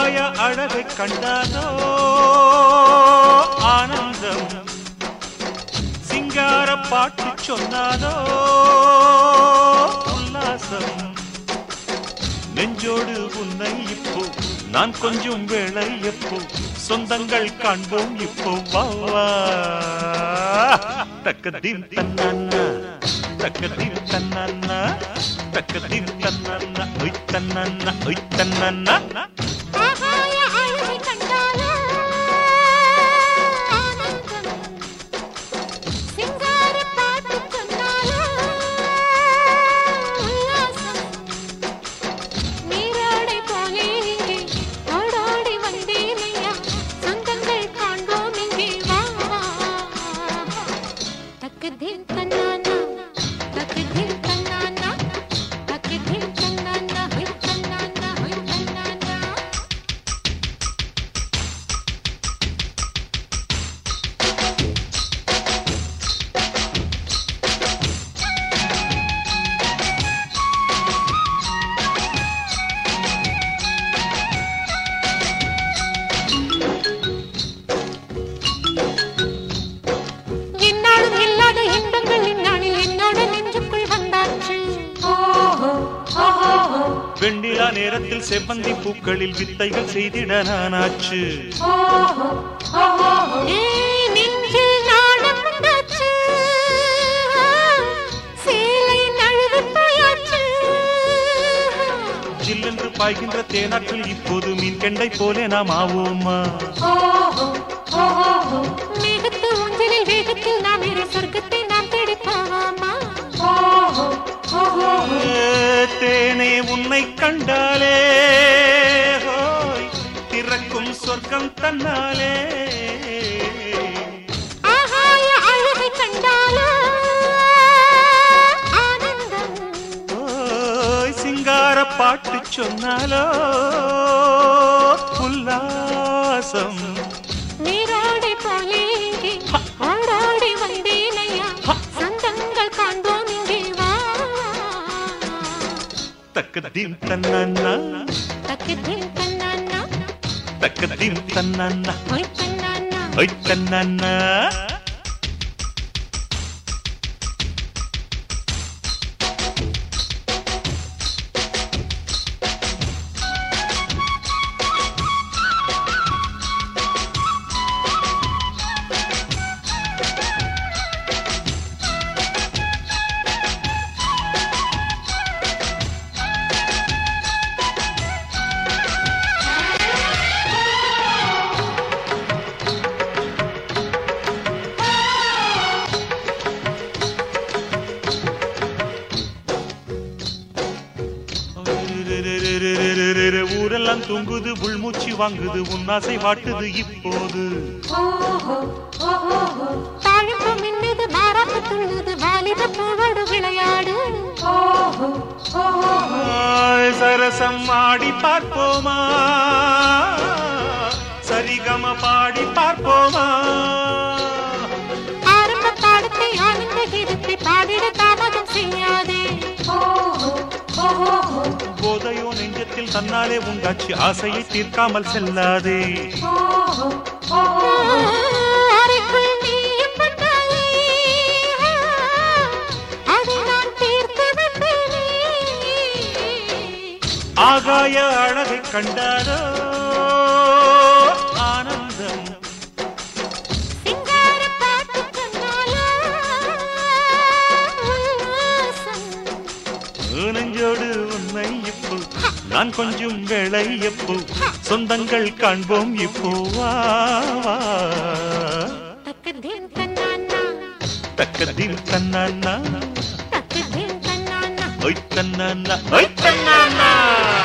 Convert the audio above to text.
ஆகாய அழகை கண்டாதோ ஆனந்தம் சிங்கார பாட்டு சொன்னாதோ உல்லாசம் நெஞ்சோடு உன்னை இப்போ நான் கொஞ்சம் வேளை எப்போ சொந்தங்கள் காண்போம் இப்போ வா வா. தக்கதீம் தன்னான்னா தக்கதீம் தன்னான்னா தக்கதீம் தன்னான்னா ஒய் தன்னான்னா ஒய் தன்னான்னா ஆகாய அழகை கண்டாலோ ஆனந்தம் சிங்கார பாட்டு சொன்னாலோ உல்லாசம் நீராடை போலே இங்கே ஓடோடி வந்தேனையா சொந்தங்கள் காண்போம் இங்கே வா தக்கதீம் தன்னானா தக்கதீம் தன்னானா தக்கதீம் தன்னானா ஹொய் தன்னானா ஹொய் தன்னானா என்னாலும் இல்லாத இன்பங்கள் இந்நாளில் என்னோட நெஞ்சுக்குள் வந்தாச்சு வெண்ணிலா நேரத்தில் செவ்வந்தி பூக்களில் வித்தைகள் செய்திட நானாச்சு ஏய், நெஞ்சில் நாணம் உண்டாச்சு. சேலை நழுவி போயாச்சு. ஜில்லென்று பாய்கின்ற தேனாற்றில் இப்போது மீன் கெண்டை போலே நாம் ஆவோமா மேகத்து ஊஞ்சலில் வேகத்தில் நாம் இரு சொர்க்கத்தை நாம் தேடிப் போவோமா? ஏ, தேனே உன்னை கண்டாலே ஹோய், திறக்கும் சொர்க்கம் தன்னாலே ஆகாய அழகை கண்டாலோ ஆனந்தம் ஓய் சிங்கார பாட்டு சொன்னாலோ உல்லாசம் நீரோடை போலே இங்கே ஓடோடி வந்தேனையா சொந்தங்கள் காண்போம் இங்கே வா தக்கதீம் தன்னான்னா தக்கதின் தன்னானா தக்கதீம் தன்னான்னா ஹொய் தன்னானா ஒய் தன்னான்னா ஊரெல்லாம் தூங்குது உள்மூச்சு வாங்குது உன்னாசை வாட்டுது இப்போது தாழம்பு மின்னுது மாறாப்பு துள்ளுது வாலிப பூவோடு விளையாடு ஆய், சரசம் ஆடி பார்ப்போமா சரிகம பாடி பார்ப்போமா ஆரம்ப பாடத்தை ஆனந்த கீதத்தை பாடிட தாமதம் செய்யாதே போதையோ நெஞ்சத்தில் தன்னாலே உண்டாச்சு ஆசையை தீர்க்காமல் செல்லாதே அறைக்குள் நீயும் வந்தாலே அதை நான் தீர்த்து வந்தேனே ஆகாய அழகை கண்டாரோ ஆனந்தம் சிங்கார பாட்டு சொன்னாலோ உல்லாசம். நெஞ்சோடு உண்மை இப்போ நான் கொஞ்சம் வேளை எப்போ சொந்தங்கள் காண்போம் இப்போ வா வா தக்கதீன் தன்னானா, தக்கதில் தன்னான்னா தக்கதீன் தன்னானா. Y தன்னான்னா Y தன்னான்னா